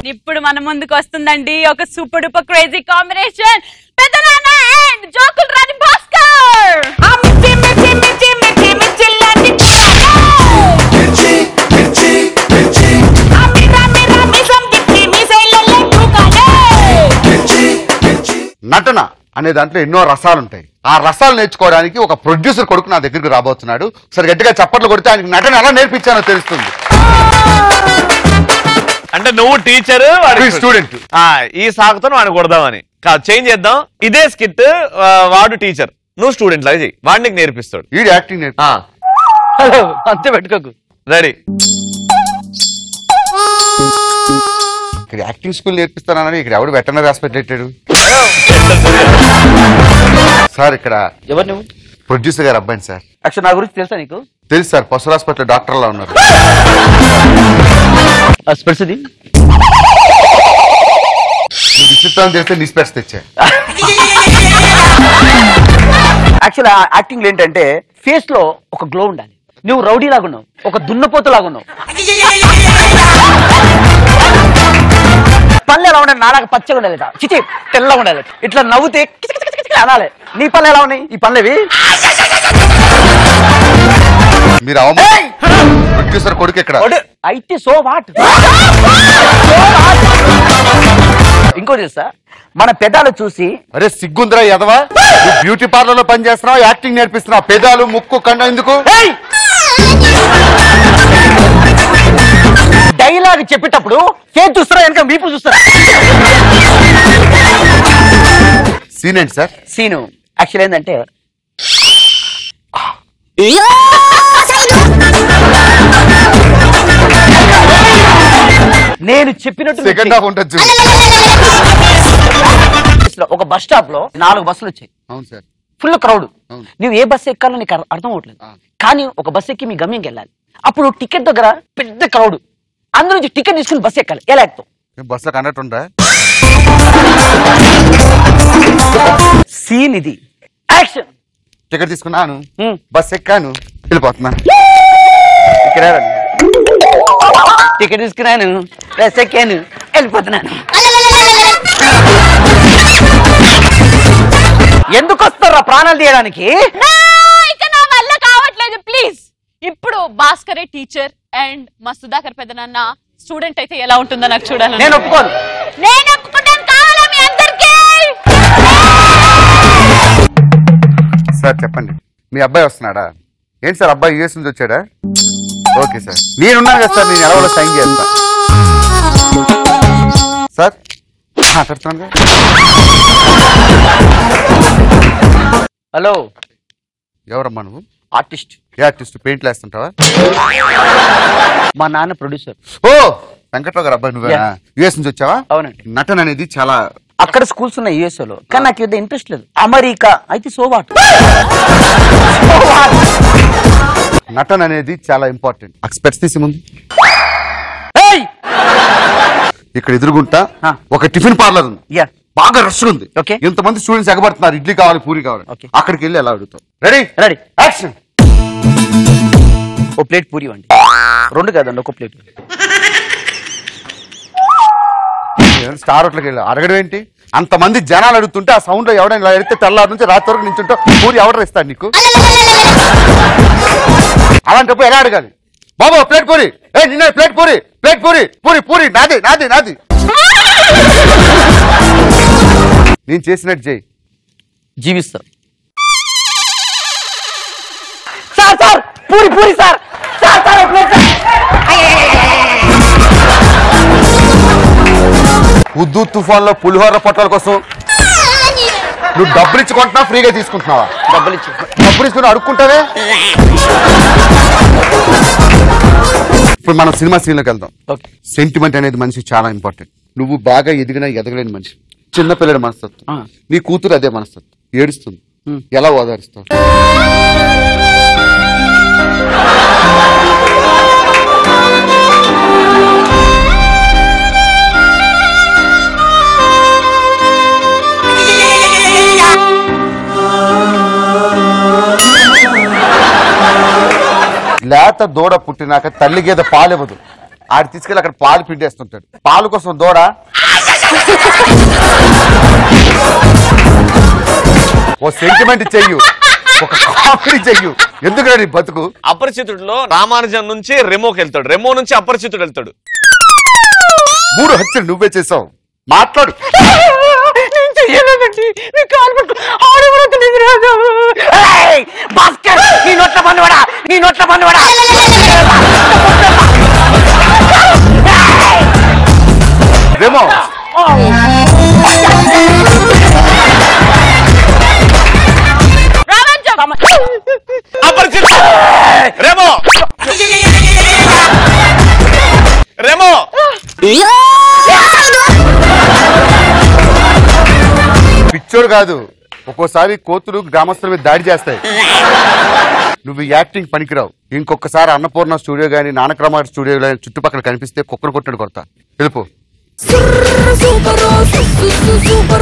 ఇప్పుడు మన ముందుకు వస్తుందండి ఒక సూపర్ డూపర్ క్రేజీ కాంబినేషన్ పెద్ద నాన్న అండ్ జోకుల్ రాని భాస్కర్ నటన అనే దాంట్లో ఎన్నో రసాలు ఉంటాయి ఆ రసాలు నేర్చుకోవడానికి ఒక ప్రొడ్యూసర్ కొడుకు నా దగ్గరికి రాబోతున్నాడు సరే గట్టిగా చప్పట్లు కొడితే ఆయనకి నటన ఎలా నేర్పించానో తెలుస్తుంది అంటే నువ్వు టీచర్ వీడు స్టూడెంట్ ఈ సాగుతో వాడిని కొడదామని కాదు చేంజ్ చేద్దాం ఇదే స్కిట్ వాడు టీచర్ నువ్వు స్టూడెంట్ లాగా చెయ్యి వాడు నీకు నేర్పిస్తాడు వీడు యాక్టింగ్ నేర్పి హలో అంతే పెట్టుకోకు రెడీ ఇక్కడ యాక్టింగ్ స్కూల్ నేర్పిస్తానని ఇక్కడ ఎవడు వెటనరీ హాస్పిటల్ పెట్టాడు సార్ ఇక్కడ ఎవరు నువ్వు ప్రొడ్యూసర్ గారు అబ్బాయిని సార్ యాక్చువల్ నా గురించి తెలుసా నీకు తెలుసు సార్ పశువుల హాస్పిటల్ డాక్టర్లా ఉన్నారు ఆ స్పెట్స్ ఇది నువ్వు విచిత్రం తెలిస్తే నీ స్పెట్స్ తెచ్చా యాక్చువల్ యాక్టింగ్ ఏంటంటే ఫేస్ లో ఒక గ్లో ఉండాలి నువ్వు రౌడీ లాగా ఉన్నావు ఒక దున్నపోతు లాగా ఉన్నావు పళ్ళు ఎలా ఉండాలి నాలాగా పచ్చగా ఉండాలి చిచి తెల్లగా ఉండాలి ఇట్లా నవ్వుతే కిచ కిచ కిచ కిచ అనాలి నీ పళ్ళు ఎలా ఉన్నాయి ఈ పళ్ళవి మీరు అవమా ప్రొడ్యూసర్ కొడుకు ఇక్కడ అయితే సో వాట్ ఇంకోటి తెలుసా మన పెదాలు చూసి అరే సిగ్గుందిరా ఎదవా నువ్వు బ్యూటీ పార్లర్ లో పని చేస్తున్నావు యాక్టింగ్ నేర్పిస్తున్నావు పెదాలు ముక్కు కండ ఎందుకు డైలాగ్ చెప్పేటప్పుడు ఫేస్ చూస్తారా వెనక వీపు చూస్తారా సీన్ ఏంటి సార్ సీను యాక్చువల్ ఏంటంటే నేను చెప్పినట్టు మీరు సెకండ్ హాఫ్ ఉంటుంది చూడు చేయండి. ఒక బస్ స్టాప్ లో నాలుగు బస్సులు వచ్చాయి అవును సార్ ఫుల్ క్రౌడ్ అవును. నువ్వు ఏ బస్సు ఎక్కాలో నీకు అర్- అర్థం అవ్వట్లేదు ఆ. కానీ ఒక బస్సు ఎక్కి మీ గమ్యంకి వెళ్ళాలి అప్పుడు టికెట్ దగ్గర పెద్ద క్రౌడ్ అందులో నుంచి టికెట్ తీసుకుని బస్సు ఎక్కాలి ఎలా ఎక్కుతావు బస్సులో కండక్టర్ ఉండరా సీన్ ఇది యాక్షన్ టికెట్ తీసుకున్నాను బస్ ఎక్కాను వెళ్ళిపోతున్నాను ఇక్కడ టికెట్ తీసుకున్నాను బస్ ఎక్కాను వెళ్ళిపోతున్నాను ఎందుకు వస్తారా ప్రాణాలు తీయడానికి నా, ఇక నా వల్ల కావట్లేదు ప్లీజ్ ఇప్పుడు భాస్కరే టీచర్ అండ్ మా సుధాకర్ పెద్దనాన్న స్టూడెంట్ అయితే ఎలా ఉంటుందో నాకు చూడాలని నేను ఒప్పుకోను నేను ఒప్పుకుంటాను కావాలా మీ అందరికీ సార్ చెప్పండి మీ అబ్బాయి వస్తున్నాడా ఏంటి సార్ అబ్బాయి యూఎస్ నుంచి వచ్చాడా ఓకే సార్ నేనున్నాను కదా సార్ నేను ఎలా సైన్ చేస్తా సార్ మాట్లాడుతున్నాను కదా. హలో ఎవరమ్మా నువ్వు ఆర్టిస్ట్ ఏ ఆర్టిస్ట్ పెయింట్లు వేస్తుంటావా మా నాన్న ప్రొడ్యూసర్ ఓ వెంకట్రావు గారు అబ్బాయి నువ్వేనా Yeah. యుఎస్ నుంచి వచ్చావా అవునండి నటన అనేది చాలా అక్కడ స్కూల్స్ ఉన్నాయి యుఎస్ఏ లో కానీ నాకు పెద్ద ఇంట్రెస్ట్ లేదు అమెరికా అయితే సో వాట్ నటన అనేది చాలా ఇంపార్టెంట్ ఎక్స్పెక్ట్స్ తీసి ముందు ఇక్కడ ఎదురుగుంటా ఆ. ఒక టిఫిన్ పార్లర్ ఉంది యా బాగా రష్ ఉంది Okay. ఇంతమంది స్టూడెంట్స్ ఎగబడుతున్నారు ఇడ్లీ కావాలి పూరి కావాలి Okay. అక్కడికి వెళ్ళి ఎలా అడుగుతావు రెడీ రెడీ యాక్షన్ ఓ ప్లేట్ పూరి ఇవ్వండి రెండు కాదండి ఒక ప్లేట్ స్టార్ హోటల్కి వెళ్ళి అడగడం ఏంటి అంతమంది జనాలు అడుగుతుంటే ఆ సౌండ్ లో ఎవడైనా ఇలా ఎడితే తెల్లారి నుంచి రాత్రి వరకు నించుంటా పూరి ఎవరు ఇస్తాడు నీకు అలాంటప్పుడు ఎలా అడగాలి బాబు ప్లేట్ పూరి ఏ నిన్న ప్లేట్ పూరి ప్లేట్ పూరి పూరి పూరి నాది నాది నాది నేను చేసినట్టు చేయి జీవిస్తా sir sir puri puri sir sir sir ఒక ప్లేట్ సార్. ఉద్దు తుఫాన్ లో పులిహోర పొట్టాల కోసం నువ్వు డబ్బులు ఇచ్చుకుంటున్నావా ఫ్రీగా తీసుకుంటున్నావా డబ్బులు ఇచ్చి డబ్బులు ఇచ్చుకుని అడుక్కుంటావే ఇప్పుడు మనం సినిమా సీన్లోకి వెళ్దాం ఓకే సెంటిమెంట్ అనేది మనిషి చాలా ఇంపార్టెంట్ నువ్వు బాగా ఎదిగినా ఎదగలేని మనిషి చిన్న పిల్లడి మనస్తత్వం ఆ. నీ కూతురు అదే మనస్తత్వం ఏడుస్తుంది ఉమ్. ఎలా ఓదారుస్తావు లేత దూడ పుట్టినాక తల్లి గేదె పాలివ్వదు ఆడు తీసుకెళ్ళి అక్కడ పాలు పిండేస్తుంటాడు పాలు కోసం దూడ ఓ సెంటిమెంట్ చెయ్యు ఒక కామెడీ చెయ్యు ఎందుకంటే నీ బతుకు అపరిచితుడిలో రామానుజం నుంచి రెమోకి వెళ్తాడు రెమో నుంచి అపరిచితుడు వెళ్తాడు మూడు హత్యలు నువ్వే చేసావు మాట్లాడు నేను చెయ్యలేదండి మీ కాలు పట్టు ఆడెవరో తెలియదు రాజు ఏయ్! భాస్కర్ నీ నోట్ల పన్నువాడా నీ నోట్ల పన్నువాడా రేమో రామాంజం అపరిచితుడు రెమో రెమో పిచ్చోడు కాదు ఒక్కోసారి కోతులు గ్రామస్తుల మీద దాడి చేస్తాయి నువ్వు ఈ యాక్టింగ్ పనికిరావు ఇంకొకసారి అన్నపూర్ణ స్టూడియో గానీ నానక్రమ స్టూడియో గానీ చుట్టుపక్కల కనిపిస్తే కుక్కను కొట్టాడు కొడతా వెళ్ళిపో సూపర్ సూపర్